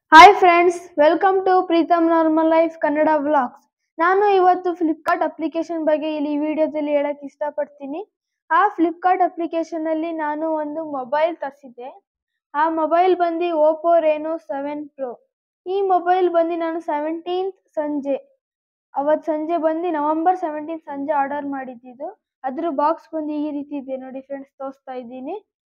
hi friends welcome to Preetham normal life Kannada vlogs ನಾನು ಇವತ್ತು Flipkart application ಬಗ್ಗೆ ಇಲ್ಲಿ ಈ ವಿಡಿಯೋದಲ್ಲಿ ಹೇಳಕ್ ಇಷ್ಟಪಡ್ತೀನಿ ಆ ಫ್ಲಿಪ್ಕಾರ್ಟ್ ಅಪ್ಲಿಕೇಶನ್ ಅಲ್ಲಿ ನಾನು ಒಂದು ಮೊಬೈಲ್ ತರಿಸಿದ್ದೆ ಆ ಮೊಬೈಲ್ ಬಂದು ಓಪೋ ರೇನೋ ಸೆವೆನ್ ಪ್ರೋ ಈ ಮೊಬೈಲ್ ಬಂದು ನಾನು ಸೆವೆಂಟೀನ್ತ್ ಸಂಜೆ ಅವತ್ತು ಸಂಜೆ ಬಂದು ನವೆಂಬರ್ ಸೆವೆಂಟೀನ್ ಸಂಜೆ ಆರ್ಡರ್ ಮಾಡಿದ್ದಿದ್ದು ಅದ್ರ ಬಾಕ್ಸ್ ಬಂದು ಈ ರೀತಿ ಇದೆ ನೋಡಿ ಫ್ರೆಂಡ್ಸ್ ತೋರಿಸ್ತಾ ಇದ್ದೀನಿ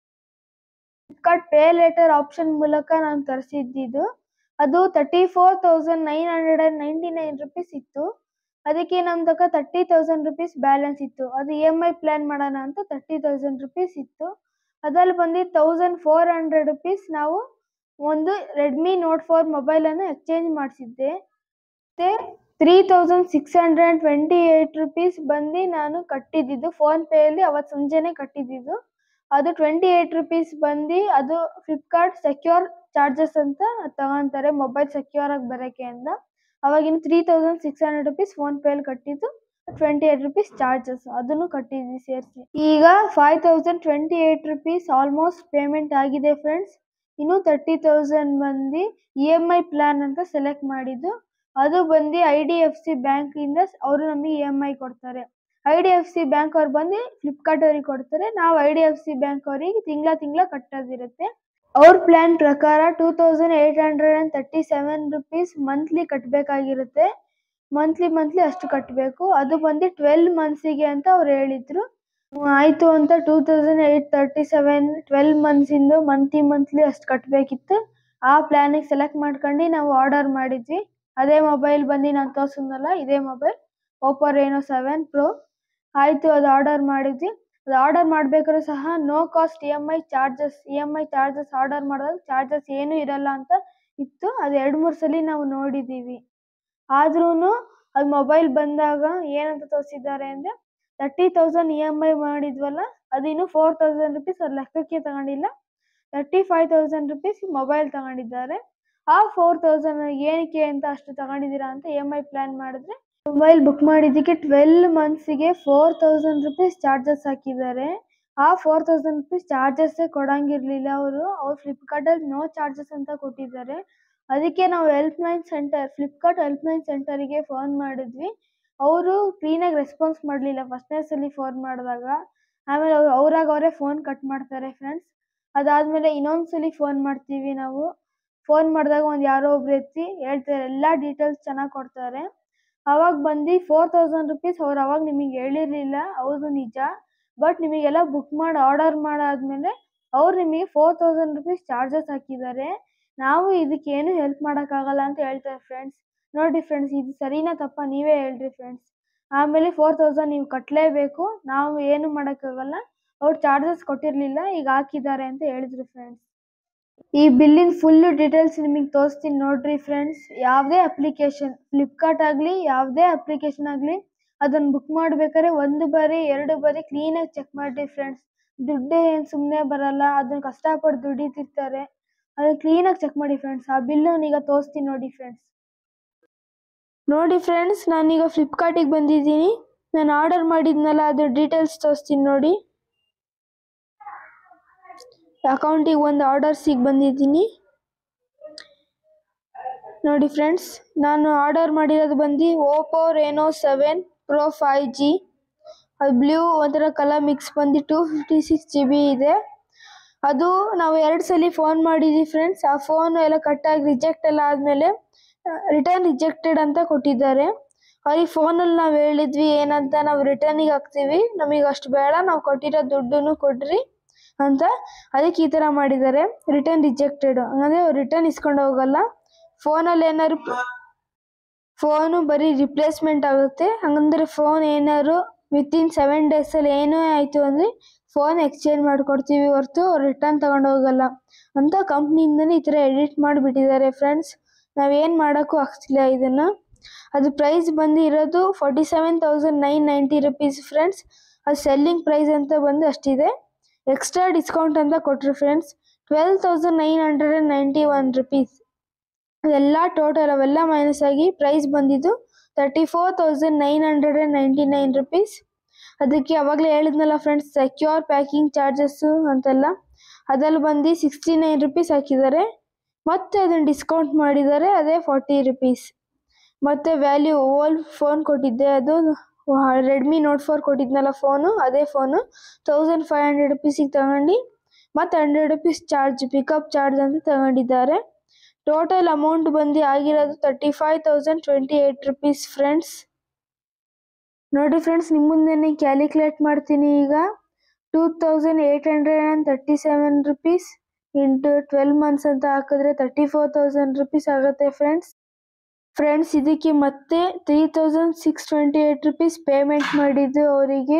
ಫ್ಲಿಪ್ಕಾರ್ಟ್ ಪೇ ಲೇಟರ್ ಆಪ್ಷನ್ ಮೂಲಕ ನಾನು ತರಿಸಿದ್ದಿದ್ದು ಅದು thirty four thousand nine hundred and ninety nine rupees ಇತ್ತು ಅದಕ್ಕೆ ನಮ್ಮ ತಕ ತರ್ಟಿ ತೌಸಂಡ್ ರುಪೀಸ್ ಬ್ಯಾಲೆನ್ಸ್ ಇತ್ತು ಅದು ಇ ಎಮ್ ಐ ಪ್ಲಾನ್ ಮಾಡೋಣ ಅಂತ ತರ್ಟಿ ತೌಸಂಡ್ ರುಪೀಸ್ ಇತ್ತು ಅದ್ರಲ್ಲಿ ಬಂದು ತೌಸಂಡ್ ಫೋರ್ ಹಂಡ್ರೆಡ್ ರುಪೀಸ್ ನಾವು ಒಂದು ರೆಡ್ಮಿ ನೋಟ್ ಫೋರ್ ಮೊಬೈಲನ್ನು ಎಕ್ಸ್ಚೇಂಜ್ ಮಾಡಿಸಿದ್ದೆ ಮತ್ತೆ three thousand six hundred twenty eight rupees ಬಂದು ನಾನು ಕಟ್ಟಿದ್ದಿದ್ದು ಫೋನ್ ಪೇಯಲ್ಲಿ ಅವತ್ತು ಸಂಜೆನೆ ಕಟ್ಟಿದ್ದಿದ್ದು ಅದು ಟ್ವೆಂಟಿ ಏಯ್ಟ್ ರುಪೀಸ್ ಬಂದು ಅದು ಫ್ಲಿಪ್ಕಾರ್ಟ್ ಸೆಕ್ಯೂರ್ ಚಾರ್ಜಸ್ ಅಂತ ತಗೊಂತಾರೆ ಮೊಬೈಲ್ ಸೆಕ್ಯೂರ್ ಆಗಿ ಬರೋಕ್ಕೆ ಅಂತ ಅವಾಗಿನ three thousand six hundred rupees phone ಪೇಯಲ್ಲಿ ಕಟ್ಟಿದ್ದು ಟ್ವೆಂಟಿ ಏಯ್ಟ್ ರುಪೀಸ್ ಚಾರ್ಜಸ್ ಅದನ್ನು ಕಟ್ಟಿದ್ವಿ ಸೇರಿಸಿ ಈಗ five thousand twenty eight rupees almost payment ಆಗಿದೆ ಫ್ರೆಂಡ್ಸ್ ಇನ್ನು ತರ್ಟಿ ತೌಸಂಡ್ ಬಂದು ಇ ಎಮ್ ಐ ಪ್ಲಾನ್ ಅಂತ ಸೆಲೆಕ್ಟ್ ಮಾಡಿದ್ದು ಅದು ಬಂದು ಐ ಡಿ ಎಫ್ ಸಿ ಬ್ಯಾಂಕಿಂದ ಅವರು ನಮಗೆ ಇ ಎಮ್ ಐ ಕೊಡ್ತಾರೆ I D F C bank ಅವ್ರು ಬಂದು ಫ್ಲಿಪ್ಕಾರ್ಟ್ ಅವ್ರಿಗೆ ಕೊಡ್ತಾರೆ ನಾವು I D F C bank ಅವರಿಗೆ ತಿಂಗಳ ತಿಂಗಳ ಕಟ್ಟೋದಿರುತ್ತೆ ಅವ್ರ ಪ್ಲಾನ್ ಪ್ರಕಾರ two thousand eight hundred and thirty seven rupees monthly ಕಟ್ಟಬೇಕಾಗಿರುತ್ತೆ ಮಂತ್ಲಿ ಮಂತ್ಲಿ ಅಷ್ಟು ಕಟ್ಟಬೇಕು ಅದು ಬಂದು ಟ್ವೆಲ್ ಮಂತ್ಸಿಗೆ ಅಂತ ಅವ್ರು ಹೇಳಿದ್ರು ಹ್ಮ್, ಆಯ್ತು ಅಂತ two thousand eight thirty seven twelve ಮಂತ್ಸಿಂದು ಮಂತ್ಲಿ ಮಂತ್ಲಿ ಅಷ್ಟು ಕಟ್ಟಬೇಕಿತ್ತು ಆ ಪ್ಲಾನಿಗೆ ಸೆಲೆಕ್ಟ್ ಮಾಡ್ಕೊಂಡು ನಾವು ಆರ್ಡರ್ ಮಾಡಿದ್ವಿ ಅದೇ ಮೊಬೈಲ್ ಬಂದು ನಾನು ತೋರ್ಸಿದ್ನಲ್ಲ ಇದೇ mobile Oppo Reno seven pro ಆಯಿತು ಅದು ಆರ್ಡರ್ ಮಾಡಿದ್ವಿ ಅದು ಆರ್ಡರ್ ಮಾಡ್ಬೇಕಾದ್ರೂ ಸಹ no cost E M I charges E M I charges order ಮಾಡಿದಾಗ ಚಾರ್ಜಸ್ ಏನೂ ಇರಲ್ಲ ಅಂತ ಇತ್ತು ಅದು ಎರಡು ಮೂರು ಸಲ ನಾವು ನೋಡಿದ್ದೀವಿ ಆದ್ರೂ ಅದು ಮೊಬೈಲ್ ಬಂದಾಗ ಏನಂತ ತೋರಿಸಿದ್ದಾರೆ ಅಂದರೆ thirty thousand E M I ಮಾಡಿದ್ವಲ್ಲ ಅದು ಇನ್ನು ಫೋರ್ ತೌಸಂಡ್ ರುಪೀಸ್ ಅದು ಲೆಕ್ಕಕ್ಕೆ ತಗೊಂಡಿಲ್ಲ thirty five thousand rupees mobile ತಗೊಂಡಿದ್ದಾರೆ ಆ ಫೋರ್ ತೌಸಂಡ್ ಏನಕ್ಕೆ ಅಂತ ಅಷ್ಟು ತಗೊಂಡಿದ್ದೀರಾ ಅಂತ ಇ ಎಮ್ ಐ ಪ್ಲಾನ್ ಮಾಡಿದ್ರೆ ಮೊಬೈಲ್ ಬುಕ್ ಮಾಡಿದ್ದಕ್ಕೆ ಟ್ವೆಲ್ ಮಂತ್ಸಿಗೆ ಫೋರ್ ತೌಸಂಡ್ ರುಪೀಸ್ ಚಾರ್ಜಸ್ ಹಾಕಿದ್ದಾರೆ ಆ ಫೋರ್ ತೌಸಂಡ್ ರುಪೀಸ್ ಚಾರ್ಜಸ್ಸೇ ಕೊಡಂಗಿರ್ಲಿಲ್ಲ ಅವರು ಅವ್ರು ಫ್ಲಿಪ್ಕಾರ್ಟಲ್ಲಿ ನೋ ಚಾರ್ಜಸ್ ಅಂತ ಕೊಟ್ಟಿದ್ದಾರೆ ಅದಕ್ಕೆ ನಾವು helpline center Flipkart helpline ಸೆಂಟರಿಗೆ ಫೋನ್ ಮಾಡಿದ್ವಿ ಅವರು ಕ್ಲೀನಾಗಿ ರೆಸ್ಪಾನ್ಸ್ ಮಾಡಲಿಲ್ಲ ಫಸ್ಟ್ನೇ ಸಲ ಫೋನ್ ಮಾಡಿದಾಗ ಆಮೇಲೆ ಅವ್ರು ಅವ್ರಾಗ ಅವರೇ ಫೋನ್ ಕಟ್ ಮಾಡ್ತಾರೆ ಫ್ರೆಂಡ್ಸ್ ಅದಾದಮೇಲೆ ಇನ್ನೊಂದು ಸಲ ಫೋನ್ ಮಾಡ್ತೀವಿ ನಾವು ಫೋನ್ ಮಾಡಿದಾಗ ಒಂದು ಯಾರೋ ಒಬ್ರು ಎತ್ತಿ ಹೇಳ್ತಾರೆ ಎಲ್ಲ ಡೀಟೇಲ್ಸ್ ಚೆನ್ನಾಗಿ ಕೊಡ್ತಾರೆ ಅವಾಗ ಬಂದು ಫೋರ್ ತೌಸಂಡ್ ರುಪೀಸ್ ಅವ್ರು ಅವಾಗ ನಿಮಗೆ ಹೇಳಿರಲಿಲ್ಲ ಹೌದು ನಿಜ ಬಟ್ ನಿಮಗೆಲ್ಲ ಬುಕ್ ಮಾಡಿ ಆರ್ಡರ್ ಮಾಡಾದ್ಮೇಲೆ ಅವ್ರು ನಿಮಗೆ ಫೋರ್ ತೌಸಂಡ್ ರುಪೀಸ್ ಚಾರ್ಜಸ್ ಹಾಕಿದ್ದಾರೆ ನಾವು ಇದಕ್ಕೇನು ಹೆಲ್ಪ್ ಮಾಡೋಕ್ಕಾಗಲ್ಲ ಅಂತ ಹೇಳ್ತಾರೆ ಫ್ರೆಂಡ್ಸ್ ನೋಡಿ ಫ್ರೆಂಡ್ಸ್ ಇದು ಸರಿನಾ ತಪ್ಪ ನೀವೇ ಹೇಳ್ರಿ ಫ್ರೆಂಡ್ಸ್ ಆಮೇಲೆ ಫೋರ್ ತೌಸಂಡ್ ನೀವು ಕಟ್ಟಲೇಬೇಕು ನಾವು ಏನು ಮಾಡೋಕ್ಕಾಗಲ್ಲ ಅವ್ರು ಚಾರ್ಜಸ್ ಕೊಟ್ಟಿರಲಿಲ್ಲ ಈಗ ಹಾಕಿದ್ದಾರೆ ಅಂತ ಹೇಳಿದ್ರು ಫ್ರೆಂಡ್ಸ್ ಈ ಬಿಲ್ಲಿನ ಫುಲ್ಲು ಡೀಟೇಲ್ಸ್ ನಿಮಗೆ ತೋರಿಸ್ತೀನಿ ನೋಡ್ರಿ ಫ್ರೆಂಡ್ಸ್ ಯಾವುದೇ ಅಪ್ಲಿಕೇಶನ್ ಫ್ಲಿಪ್ಕಾರ್ಟ್ ಆಗಲಿ ಯಾವುದೇ ಅಪ್ಲಿಕೇಶನ್ ಆಗಲಿ ಅದನ್ನು ಬುಕ್ ಮಾಡ್ಬೇಕಾದ್ರೆ ಒಂದು ಬಾರಿ ಎರಡು ಬಾರಿ ಕ್ಲೀನಾಗಿ ಚೆಕ್ ಮಾಡಿರಿ ಫ್ರೆಂಡ್ಸ್ ದುಡ್ಡು ಏನು ಸುಮ್ಮನೆ ಬರಲ್ಲ ಅದನ್ನು ಕಷ್ಟಪಟ್ಟು ದುಡಿತಿರ್ತಾರೆ ಅದನ್ನು ಕ್ಲೀನಾಗಿ ಚೆಕ್ ಮಾಡಿ ಫ್ರೆಂಡ್ಸ್ ಆ ಬಿಲ್ಲು ಈಗ ತೋರಿಸ್ತೀನಿ ನೋಡಿ ಫ್ರೆಂಡ್ಸ್ ನೋಡಿ ಫ್ರೆಂಡ್ಸ್ ನಾನೀಗ ಫ್ಲಿಪ್ಕಾರ್ಟಿಗೆ ಬಂದಿದ್ದೀನಿ ನಾನು ಆರ್ಡರ್ ಮಾಡಿದ್ನಲ್ಲ ಅದ್ರ ಡೀಟೇಲ್ಸ್ ತೋರಿಸ್ತೀನಿ ನೋಡಿ ಅಕೌಂಟಿಗೆ ಒಂದು ಆರ್ಡರ್ಸಿಗೆ ಬಂದಿದ್ದೀನಿ ನೋಡಿ ಫ್ರೆಂಡ್ಸ್ ನಾನು ಆರ್ಡರ್ ಮಾಡಿರೋದು ಬಂದು Oppo Reno seven pro five G ಅದು ಬ್ಲೂ ಒಂಥರ ಕಲರ್ ಮಿಕ್ಸ್ ಬಂದು two fifty six G B ಇದೆ ಅದು ನಾವು ಎರಡು ಸಲ ಫೋನ್ ಮಾಡಿದ್ವಿ ಫ್ರೆಂಡ್ಸ್ ಆ ಫೋನ್ ಎಲ್ಲ ಕಟ್ಟಾಗಿ ರಿಜೆಕ್ಟ್ ಎಲ್ಲ ಆದಮೇಲೆ ರಿಟರ್ನ್ ರಿಜೆಕ್ಟೆಡ್ ಅಂತ ಕೊಟ್ಟಿದ್ದಾರೆ ಅವ್ರಿಗೆ ಫೋನಲ್ಲಿ ನಾವು ಹೇಳಿದ್ವಿ ಏನಂತ ನಾವು ರಿಟರ್ನಿಗೆ ಹಾಕ್ತೀವಿ ನಮಗೆ ಅಷ್ಟು ಬೇಡ ನಾವು ಕೊಟ್ಟಿರೋ ದುಡ್ಡನ್ನು ಕೊಡ್ರಿ ಅಂತ ಅದಕ್ಕೆ ಈ ಥರ ಮಾಡಿದ್ದಾರೆ ರಿಟರ್ನ್ ರಿಜೆಕ್ಟೆಡ್ ಅಂದರೆ ರಿಟರ್ನ್ ಇಸ್ಕೊಂಡು ಹೋಗಲ್ಲ ಫೋನಲ್ಲಿ ಏನಾದ್ರು ಫೋನು ಬರೀ ರಿಪ್ಲೇಸ್ಮೆಂಟ್ ಆಗುತ್ತೆ ಹಂಗಂದ್ರೆ ಫೋನ್ ಏನಾದ್ರು ವಿತಿನ್ ಸೆವೆನ್ ಡೇಸಲ್ಲಿ ಏನೇ ಆಯಿತು ಅಂದರೆ ಫೋನ್ ಎಕ್ಸ್ಚೇಂಜ್ ಮಾಡಿಕೊಡ್ತೀವಿ ಹೊರತು ರಿಟರ್ನ್ ತಗೊಂಡು ಹೋಗಲ್ಲ ಅಂತ ಕಂಪ್ನಿಯಿಂದನೇ ಈ ಥರ ಎಡಿಟ್ ಮಾಡಿಬಿಟ್ಟಿದ್ದಾರೆ ಫ್ರೆಂಡ್ಸ್ ನಾವೇನು ಮಾಡೋಕ್ಕೂ ಆಗ್ತಿಲ್ಲ ಇದನ್ನು ಅದು ಪ್ರೈಸ್ ಬಂದು ಇರೋದು forty seven thousand nine ninety rupees friends ಅದು ಸೆಲ್ಲಿಂಗ್ ಪ್ರೈಸ್ ಅಂತ ಬಂದು ಅಷ್ಟಿದೆ ಎಕ್ಸ್ಟ್ರಾ ಡಿಸ್ಕೌಂಟ್ ಅಂತ ಕೊಟ್ಟರು friends twelve thousand nine hundred and ninety one rupees ಅದೆಲ್ಲ ಟೋಟಲ್ ಅವೆಲ್ಲ ಮೈನಸ್ ಆಗಿ ಪ್ರೈಸ್ ಬಂದಿದ್ದು thirty four thousand nine hundred and ninety nine rupees ಅದಕ್ಕೆ ಅವಾಗಲೇ ಹೇಳಿದ್ನಲ್ಲ ಫ್ರೆಂಡ್ಸ್ ಸೆಕ್ಯೂರ್ ಪ್ಯಾಕಿಂಗ್ ಚಾರ್ಜಸ್ಸು ಅಂತೆಲ್ಲ ಅದ್ರಲ್ಲಿ ಬಂದು ಸಿಕ್ಸ್ಟಿ ನೈನ್ ರುಪೀಸ್ ಹಾಕಿದ್ದಾರೆ ಮತ್ತೆ ಅದನ್ನು ಡಿಸ್ಕೌಂಟ್ ಮಾಡಿದ್ದಾರೆ ಅದೇ ಫಾರ್ಟಿ ರುಪೀಸ್ ಮತ್ತು ವ್ಯಾಲ್ಯೂ ಓಲ್ಡ್ ಫೋನ್ ಕೊಟ್ಟಿದ್ದೆ ಅದು ರೆಡ್ಮಿ ನೋಟ್ ಫೋರ್ ಕೊಟ್ಟಿದ್ನಲ್ಲ ಫೋನು ಅದೇ ಫೋನು ತೌಸಂಡ್ ಫೈವ್ ಹಂಡ್ರೆಡ್ ರುಪೀಸಿಗೆ ತಗೊಂಡು ಮತ್ತು hundred rupees charge pickup charge ಅಂತ ತಗೊಂಡಿದ್ದಾರೆ ಟೋಟಲ್ ಅಮೌಂಟ್ ಬಂದು ಆಗಿರೋದು thirty five thousand twenty eight rupees friends ನೋಡಿ ಫ್ರೆಂಡ್ಸ್ ನಿಮ್ಮ ಮುಂದೆನೇ ಕ್ಯಾಲ್ಕುಲೇಟ್ ಮಾಡ್ತೀನಿ ಈಗ two thousand eight hundred and thirty seven rupees into twelve months ಅಂತ ಹಾಕಿದ್ರೆ ತರ್ಟಿ ಫೋರ್ ತೌಸಂಡ್ ರುಪೀಸ್ ಆಗುತ್ತೆ ಫ್ರೆಂಡ್ಸ್ ಫ್ರೆಂಡ್ಸ್ ಇದಕ್ಕೆ ಮತ್ತೆ three thousand six twenty eight rupees payment ಮಾಡಿದ್ದು ಅವರಿಗೆ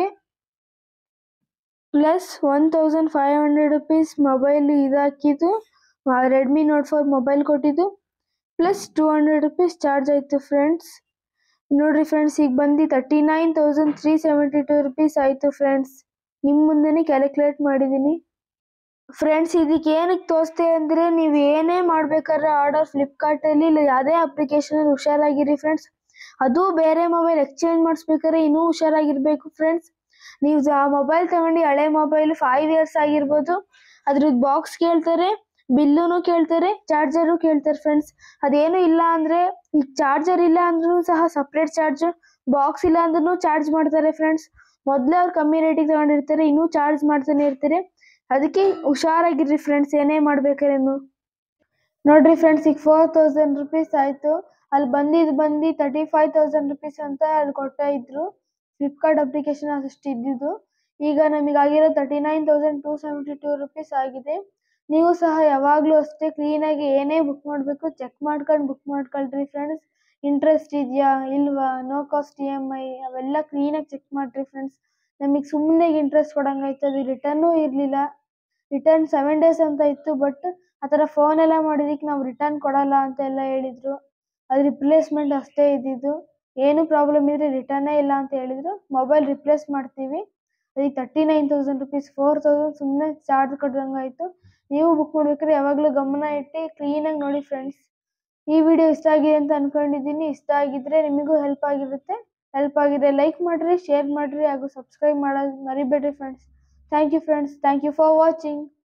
plus one thousand five hundred rupees mobile ಇದಾಕಿದ್ದು Redmi note four mobile ಕೊಟ್ಟಿದ್ದು plus two hundred rupees charge ಆಯಿತು ಫ್ರೆಂಡ್ಸ್ ನೋಡ್ರಿ ಫ್ರೆಂಡ್ಸ್ ಈಗ ಬಂದು thirty nine thousand three seventy two rupees ಆಯಿತು friends ನಿಮ್ಮ ಮುಂದೆನೇ ಕ್ಯಾಲ್ಕುಲೇಟ್ ಮಾಡಿದ್ದೀನಿ ಫ್ರೆಂಡ್ಸ್ ಇದಕ್ಕೆ ಏನಕ್ಕೆ ತೋರಿಸ್ತೆ ಅಂದರೆ ನೀವು ಏನೇ ಮಾಡ್ಬೇಕಾದ್ರೆ ಆರ್ಡರ್ ಫ್ಲಿಪ್ಕಾರ್ಟಲ್ಲಿ ಇಲ್ಲ ಯಾವುದೇ ಅಪ್ಲಿಕೇಶನಲ್ಲಿ ಹುಷಾರಾಗಿರಿ ಫ್ರೆಂಡ್ಸ್ ಅದು ಬೇರೆ ಮೊಬೈಲ್ ಎಕ್ಸ್ಚೇಂಜ್ ಮಾಡಿಸ್ಬೇಕಾದ್ರೆ ಇನ್ನೂ ಹುಷಾರಾಗಿರಬೇಕು ಫ್ರೆಂಡ್ಸ್ ನೀವು ಆ ಮೊಬೈಲ್ ತಗೊಂಡು ಹಳೆ ಮೊಬೈಲ್ ಫೈವ್ ಇಯರ್ಸ್ ಆಗಿರ್ಬೋದು ಅದ್ರದ್ದು ಬಾಕ್ಸ್ ಕೇಳ್ತಾರೆ ಬಿಲ್ಲುನು ಕೇಳ್ತಾರೆ ಚಾರ್ಜರು ಕೇಳ್ತಾರೆ ಫ್ರೆಂಡ್ಸ್ ಅದೇನು ಇಲ್ಲ ಅಂದರೆ ಈಗ ಚಾರ್ಜರ್ ಇಲ್ಲ ಅಂದ್ರೂ ಸಹ ಸಪ್ರೇಟ್ ಚಾರ್ಜ್ ಬಾಕ್ಸ್ ಇಲ್ಲ ಅಂದ್ರೂ ಚಾರ್ಜ್ ಮಾಡ್ತಾರೆ ಫ್ರೆಂಡ್ಸ್ ಮೊದಲೇ ಅವ್ರು ಕಮ್ಮಿ ರೇಟಿಗೆ ತಗೊಂಡಿರ್ತಾರೆ ಇನ್ನೂ ಚಾರ್ಜ್ ಮಾಡ್ತಾನೆ ಇರ್ತಾರೆ ಅದಕ್ಕೆ ಹುಷಾರಾಗಿರ್ರಿ ಫ್ರೆಂಡ್ಸ್ ಏನೇ ಮಾಡ್ಬೇಕಾದ್ರೂ ನೋಡ್ರಿ ಫ್ರೆಂಡ್ಸ್ ಈಗ ಫೋರ್ ತೌಸಂಡ್ ರುಪೀಸ್ ಆಯಿತು ಅಲ್ಲಿ ಬಂದಿದ್ದು ಬಂದು ತರ್ಟಿ ಫೈವ್ ತೌಸಂಡ್ ರುಪೀಸ್ ಅಂತ ಅಲ್ಲಿ ಕೊಡ್ತಾ ಇದ್ರು ಫ್ಲಿಪ್ಕಾರ್ಟ್ ಅಪ್ಲಿಕೇಶನ್ ಅಷ್ಟು ಇದ್ದಿದ್ದು ಈಗ ನಮಗೆ ಆಗಿರೋ thirty nine thousand two seventy two rupees ಆಗಿದೆ ನೀವು ಸಹ ಯಾವಾಗಲೂ ಅಷ್ಟೇ ಕ್ಲೀನಾಗಿ ಏನೇ ಬುಕ್ ಮಾಡಬೇಕು ಚೆಕ್ ಮಾಡ್ಕೊಂಡು ಬುಕ್ ಮಾಡ್ಕೊಳ್ರಿ ಫ್ರೆಂಡ್ಸ್ ಇಂಟ್ರೆಸ್ಟ್ ಇದೆಯಾ ಇಲ್ವಾ no cost E M I ಅವೆಲ್ಲ ಕ್ಲೀನಾಗಿ ಚೆಕ್ ಮಾಡಿರಿ ಫ್ರೆಂಡ್ಸ್ ನಮಗೆ ಸುಮ್ಮನೆ ಇಂಟ್ರೆಸ್ಟ್ ಕೊಡಂಗಾಯ್ತು ಅದು ರಿಟರ್ನೂ ಇರಲಿಲ್ಲ ರಿಟರ್ನ್ ಸೆವೆನ್ ಡೇಸ್ ಅಂತ ಇತ್ತು ಬಟ್ ಆ ಥರ ಫೋನ್ ಎಲ್ಲ ಮಾಡಿದ್ದಕ್ಕೆ ನಾವು ರಿಟರ್ನ್ ಕೊಡಲ್ಲ ಅಂತ ಎಲ್ಲ ಹೇಳಿದರು ಅದು ರಿಪ್ಲೇಸ್ಮೆಂಟ್ ಅಷ್ಟೇ ಇದ್ದಿದ್ದು ಏನು ಪ್ರಾಬ್ಲಮ್ ಇದ್ರೆ ರಿಟರ್ನೇ ಇಲ್ಲ ಅಂತ ಹೇಳಿದರು ಮೊಬೈಲ್ ರಿಪ್ಲೇಸ್ ಮಾಡ್ತೀವಿ ಅದಕ್ಕೆ thirty nine thousand rupees four thousand ಸುಮ್ಮನೆ ಚಾರ್ಜ್ ಕಟ್ದಂಗಾಯಿತು ನೀವು ಬುಕ್ ಮಾಡ್ಬೇಕಾದ್ರೆ ಯಾವಾಗಲೂ ಗಮನ ಇಟ್ಟು ಕ್ಲೀನಾಗಿ ನೋಡಿ ಫ್ರೆಂಡ್ಸ್ ಈ ವಿಡಿಯೋ ಇಷ್ಟ ಆಗಿದೆ ಅಂತ ಅನ್ಕೊಂಡಿದ್ದೀನಿ ಇಷ್ಟ ಆಗಿದ್ರೆ ನಿಮಗೂ ಹೆಲ್ಪ್ ಆಗಿರುತ್ತೆ ಹೆಲ್ಪ್ ಆಗಿದೆ ಲೈಕ್ ಮಾಡಿರಿ ಶೇರ್ ಮಾಡಿರಿ ಹಾಗೂ ಸಬ್ಸ್ಕ್ರೈಬ್ ಮಾಡೋದು ಮರಿಬೇಡ್ರಿ friends thank you friends thank you for watching